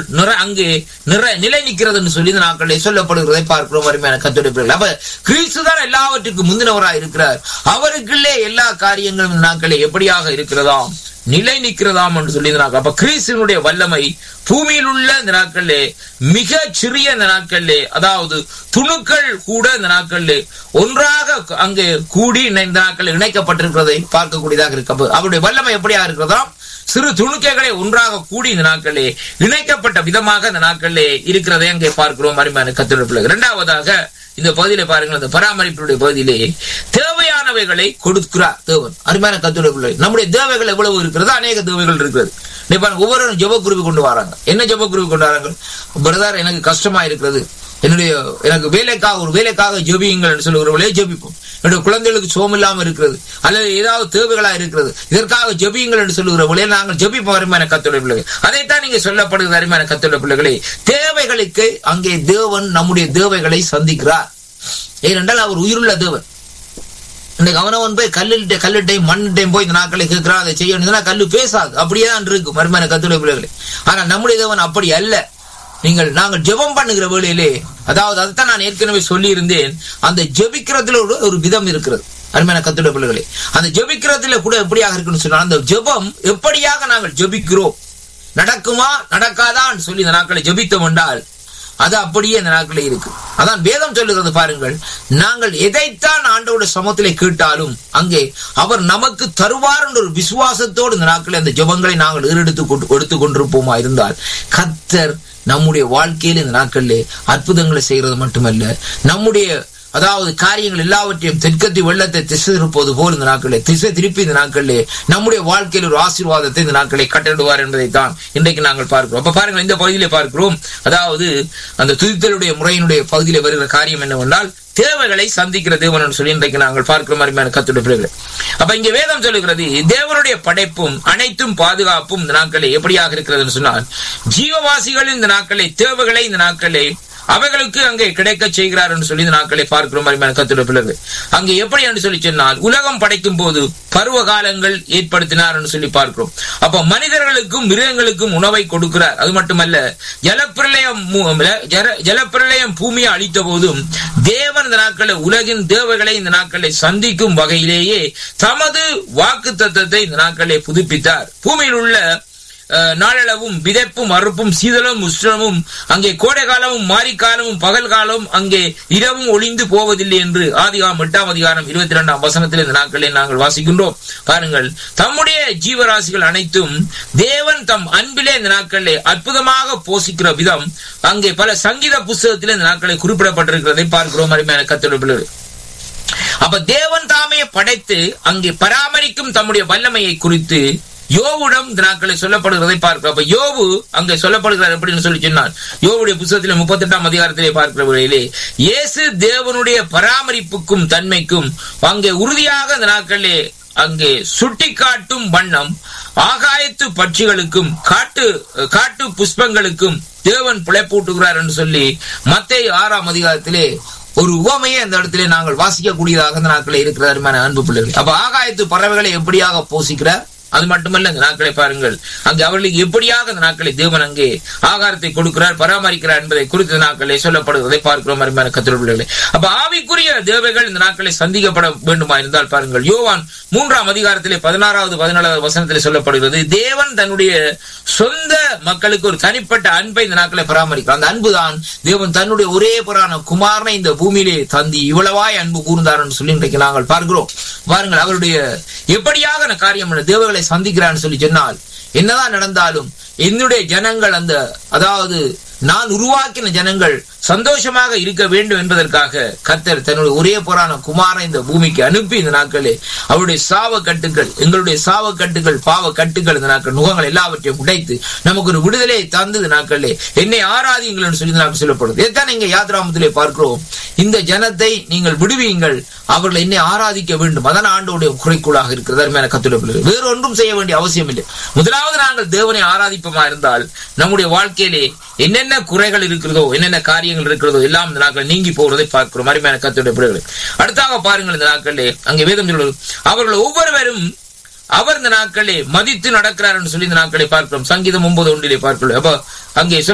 நிற அங்கே நிற நிலை நிற்கிறதுன்னு சொல்லி இந்த நாட்களிலே சொல்லப்படுகிறதை பார்க்கிறோம் அருமையான கத்தோடைய பிள்ளைகள் அப்ப கிறிஸ்து தான் எல்லாவற்றுக்கும் முந்தினவராய் இருக்கிறார் அவருக்குள்ளே எல்லா காரியங்களும் இந்த நாட்களே எப்படியாக இருக்கிறதாம் நிலை நிற்கிறதாம் என்று சொல்லி இந்த நாட்கள் அப்ப கிறிஸ்துவனுடைய வல்லமை பூமியில் உள்ள இந்த நாட்களிலே மிக சிறிய இந்த நாட்களிலே அதாவது துணுக்கள் கூட இந்த நாட்களிலே ஒன்றாக அங்கே கூடி இந்த நாட்களில் இணைக்கப்பட்டிருக்கிறதை பார்க்கக்கூடியதாக இருக்கு அப்ப அவருடைய வல்லமை எப்படியா இருக்கிறதாம் சிறு துணுக்கைகளை ஒன்றாக கூடி இந்த நாட்களிலே இணைக்கப்பட்ட விதமாக இந்த நாட்களிலே இருக்கிறதை அங்கே பார்க்கிறோம் அருமையான கத்திர பிள்ளை இரண்டாவதாக இந்த பகுதியில பாருங்கள் அந்த பராமரிப்பினுடைய பகுதியிலே தேவையானவைகளை கொடுக்கிறார் தேவன் அருமையான கத்துடைய பிள்ளை நம்முடைய தேவைகள் எவ்வளவு இருக்கிறது அநேக தேவைகள் இருக்கிறது நீ பாருங்க ஒவ்வொரு ஜபக்குருவி கொண்டு வராங்க என்ன ஜபக்குருவி கொண்டு வராங்க பிரதர் எனக்கு கஷ்டமா இருக்கிறது என்னுடைய எனக்கு வேலைக்காக ஒரு வேலைக்காக ஜெபியுங்கள் என்று சொல்லுகிறவர்களே ஜெபிப்போம் என்னுடைய குழந்தைகளுக்கு சோம் இல்லாம இருக்கிறது அல்லது ஏதாவது தேவைகளா இருக்கிறது இதற்காக ஜெபியுங்கள் என்று சொல்லுகிறவர்களே நாங்கள் ஜெபிப்போம் அருமையான கத்துடைய பிள்ளைகள் அதைத்தான் நீங்க சொல்லப்படுகிறது அருமையான கத்துடைய பிள்ளைகளே தேவைகளுக்கு அங்கே தேவன் நம்முடைய தேவைகளை சந்திக்கிறார் ஏனென்றால் அவர் உயிருள்ள தேவன் இன்னைக்கு அவனவன் போய் கல்லிட்ட கல்லிட்டையும் மண்ணிட்டையும் போய் இந்த நாட்களை கேட்கிறான் அதை செய்யணும் கல்லு பேசாது அப்படியே தான் இருக்கு மருமையான கத்துடைய பிள்ளைகளே ஆனா நம்முடைய தேவன் அப்படி அல்ல நீங்கள் நாங்கள் ஜெபம் பண்ணுகிற வேளையிலே அதாவது அதைத்தான் நான் ஏற்கனவே சொல்லி இருந்தேன் அந்த ஜெபிக்கிறதுல ஒரு ஒரு விதம் இருக்கிறது அருமையான கத்துடைய பிள்ளைகளே அந்த ஜெபிக்கிறதுல கூட எப்படியாக இருக்குன்னு சொன்னால் அந்த ஜெபம் எப்படியாக நாங்கள் ஜெபிக்கிறோம் நடக்குமா நடக்காதான்னு சொல்லி இந்த நாட்களை ஜெபித்தோம் என்றால் அது அப்படியே இந்த நாட்களில் இருக்கு அதான் வேதம் சொல்லுகிறது பாருங்கள் நாங்கள் எதைத்தான் ஆண்டோட சமத்திலே கேட்டாலும் அங்கே அவர் நமக்கு தருவார் என்ற ஒரு விசுவாசத்தோடு இந்த நாட்களில் அந்த ஜபங்களை நாங்கள் ஏறெடுத்து கொண்டு எடுத்து கொண்டிருப்போமா இருந்தால் கத்தர் நம்முடைய வாழ்க்கையில் இந்த நாட்களிலே அற்புதங்களை செய்கிறது மட்டுமல்ல நம்முடைய அதாவது காரியங்கள் எல்லாவற்றையும் தெற்கத்தி வெள்ளத்தை திசை திருப்பது போல் இந்த நாட்களே திசை திருப்பி இந்த நாட்களிலே நம்முடைய வாழ்க்கையில் ஒரு ஆசீர்வாதத்தை இந்த நாட்களை கட்டிடுவார் என்பதைத்தான் இன்றைக்கு நாங்கள் பார்க்கிறோம் அப்ப பாருங்கள் இந்த பகுதியிலே பார்க்கிறோம் அதாவது அந்த துதித்தலுடைய முறையினுடைய பகுதியிலே வருகிற காரியம் என்னவென்றால் தேவைகளை சந்திக்கிற தேவன் சொல்லி இன்றைக்கு நாங்கள் பார்க்கிற மாதிரியான கத்துடைய பிள்ளைகளை அப்ப இங்க வேதம் சொல்லுகிறது தேவனுடைய படைப்பும் அனைத்தும் பாதுகாப்பும் இந்த நாட்களை எப்படியாக இருக்கிறதுன்னு சொன்னால் ஜீவவாசிகள் இந்த நாட்களை தேவைகளை இந்த நாட்களை அவைகளுக்கு அங்கே கிடைக்க செய்கிறார் என்று சொல்லி இந்த நாட்களை பார்க்கிறோம் அருமையான கத்துடைய பிள்ளைகள் அங்கே எப்படி என்று சொல்லி சொன்னால் உலகம் படைக்கும் போது பருவ காலங்கள் ஏற்படுத்தினார் என்று சொல்லி பார்க்கிறோம் அப்ப மனிதர்களுக்கும் மிருகங்களுக்கும் உணவை கொடுக்கிறார் அது மட்டுமல்ல ஜலப்பிரளயம் ஜலப்பிரளயம் பூமியை அழித்த போதும் தேவன் இந்த நாட்களை உலகின் தேவைகளை இந்த நாட்களை சந்திக்கும் வகையிலேயே தமது வாக்கு தத்துவத்தை இந்த நாட்களை புதுப்பித்தார் பூமியில் உள்ள நாளளவும் விதைப்பும் அறுப்பும் சீதளம் உஷ்ணமும் அங்கே கோடை காலமும் மாரிக்காலமும் பகல் காலமும் அங்கே இரவும் ஒளிந்து போவதில்லை என்று ஆதிகாம் எட்டாம் அதிகாரம் இருபத்தி இரண்டாம் வசனத்தில் இந்த நாட்களில் நாங்கள் வாசிக்கின்றோம் பாருங்கள் தம்முடைய ஜீவராசிகள் அனைத்தும் தேவன் தம் அன்பிலே இந்த நாட்களிலே அற்புதமாக போஷிக்கிற விதம் அங்கே பல சங்கீத புஸ்தகத்தில் இந்த நாட்களை குறிப்பிடப்பட்டிருக்கிறதை பார்க்கிறோம் அருமையான கத்தொழில் அப்ப தேவன் தாமே படைத்து அங்கே பராமரிக்கும் தம்முடைய வல்லமையை குறித்து யோவுடம் இந்த நாட்களை சொல்லப்படுகிறதை பார்க்கிறோம் அப்ப யோவு அங்கே சொல்லப்படுகிறார் எப்படின்னு சொல்லி சொன்னார் யோவுடைய புத்தகத்தில் முப்பத்தி எட்டாம் அதிகாரத்திலே பார்க்கிற வேளையிலே இயேசு தேவனுடைய பராமரிப்புக்கும் தன்மைக்கும் அங்கே உறுதியாக இந்த நாட்களிலே அங்கே சுட்டி காட்டும் வண்ணம் ஆகாயத்து பட்சிகளுக்கும் காட்டு காட்டு புஷ்பங்களுக்கும் தேவன் பிழைப்பூட்டுகிறார் என்று சொல்லி மத்திய ஆறாம் அதிகாரத்திலே ஒரு உவமையை அந்த இடத்திலே நாங்கள் வாசிக்கக்கூடியதாக இந்த நாட்களில் இருக்கிற அருமையான அன்பு பிள்ளைகள் அப்ப ஆகாயத்து பறவைகளை எப்படியாக போசிக்கிறார் அது மட்டுமல்ல இந்த நாட்களை பாருங்கள் அங்கு அவர்களுக்கு எப்படியாக அந்த நாட்களை தேவன் அங்கே ஆகாரத்தை கொடுக்கிறார் பராமரிக்கிறார் என்பதை குறித்த நாட்களை சொல்லப்படுவதை பார்க்கிறோம் அருமையான கத்திர பிள்ளைகளை அப்ப ஆவிக்குரிய தேவைகள் இந்த நாட்களை சந்திக்கப்பட வேண்டுமா இருந்தால் பாருங்கள் யோவான் மூன்றாம் அதிகாரத்திலே பதினாறாவது பதினாலாவது வசனத்திலே சொல்லப்படுகிறது தேவன் தன்னுடைய சொந்த மக்களுக்கு ஒரு தனிப்பட்ட அன்பை இந்த நாட்களை பராமரிக்கிறார் அந்த அன்புதான் தேவன் தன்னுடைய ஒரே புறான குமாரனை இந்த பூமியிலே தந்தி இவ்வளவாய் அன்பு கூர்ந்தார் என்று சொல்லி இன்றைக்கு நாங்கள் பார்க்கிறோம் பாருங்கள் அவருடைய எப்படியாக காரியம் தேவர்களை சந்திக்கிறான்னு சொல்லி சொன்னால் என்னதான் நடந்தாலும் என்னுடைய ஜனங்கள் அந்த அதாவது நான் உருவாக்கின ஜனங்கள் சந்தோஷமாக இருக்க வேண்டும் என்பதற்காக கத்தர் தன்னுடைய ஒரே புறான குமார இந்த பூமிக்கு அனுப்பி இந்த நாட்களே அவருடைய சாவ கட்டுகள் எங்களுடைய சாவ கட்டுகள் பாவ கட்டுகள் இந்த நாட்கள் நுகங்கள் எல்லாவற்றையும் உடைத்து நமக்கு ஒரு விடுதலையை தந்து இந்த நாட்களே என்னை ஆராதியுங்கள் என்று சொல்லி நாட்கள் சொல்லப்படுது இதைத்தான் நீங்க யாத்ராமத்திலே பார்க்கிறோம் இந்த ஜனத்தை நீங்கள் விடுவீங்கள் அவர்கள் என்னை ஆராதிக்க வேண்டும் அதான் ஆண்டோடைய குறைக்குள்ளாக இருக்கிறது அருமையான கத்துடைய பிள்ளைகள் வேறு ஒன்றும் செய்ய வேண்டிய அவசியம் இல்லை முதலாவது நாங்கள் தேவனை ஆராதிப்போமா இருந்தால் நம்முடைய வாழ்க்கையிலே என்னென்ன குறைகள் இருக்கிறதோ என்னென்ன காரியங்கள் இருக்கிறதோ எல்லாம் இந்த நாட்கள் நீங்கி போவதை பார்க்கிறோம் அருமையான கத்துடைய பிள்ளைகள் அடுத்தாக பாருங்கள் இந்த நாட்களிலே அங்கே வேதம் சொல்வது அவர்கள் ஒவ்வொருவரும் அவர் இந்த நாட்களே மதித்து நடக்கிறார் என்று சொல்லி இந்த நாட்களை பார்க்கிறோம் சங்கீதம் ஒன்பது ஒன்றிலே பார்க்கிறோம் அப்ப அங்கே